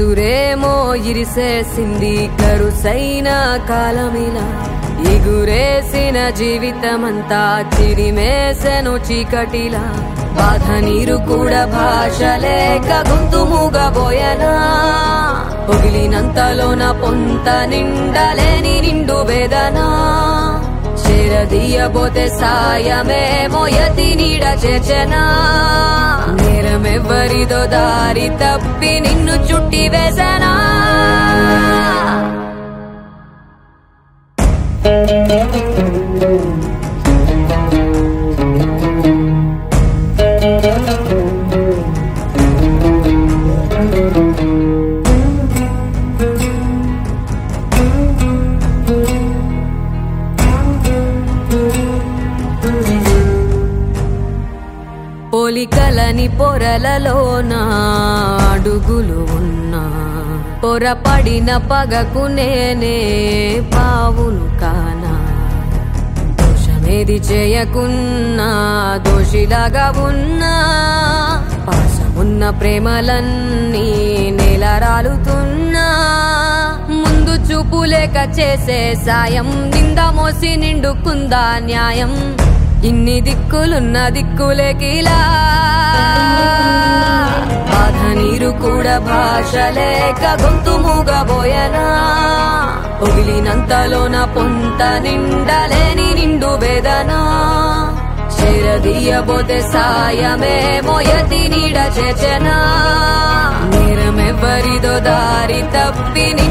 ఉసురేమో ఇరిసేసింది కరుసైన కాలమిలా ఎగురేసిన జీవితమంతా చిరిమేసెను చీకటిలా బాధ నీరు కూడా భాష లేక గొంతు మూగబోయనా పొగిలినంతలోన పొంత నిండలేని నిండు వేదనా చేరదీయబోతే సాయమేమో యతి నీడ చేర్చనా నేరమెవ్వరిదో దారి తప్పి నిన్ను చుట్టి వేసనా పోలికలని పొరలలోన అడుగులు ఉన్నా పొరపడిన పగకు నేనే పావును కానా దోషమేది చేయకున్నా దోషిలాగా ఉన్నా పాసమున్న ప్రేమలన్నీ నేల రాలుతున్నా ముందు చూపు లేక చేసే సాయం నింద మోసి నిండుకుందా న్యాయం ఇన్ని దిక్కులున్న దిక్కులేకిలా బాధ నీరు కూడా భాష లేక గొంతు మూగబోయనా పొగిలినంతలోన పొంత నిండలేని నిండు వేదనా చేరదీయబోతే సాయమేమో యతి నీడ చేచనా నేరమెవ్వరిదో దారి తప్పి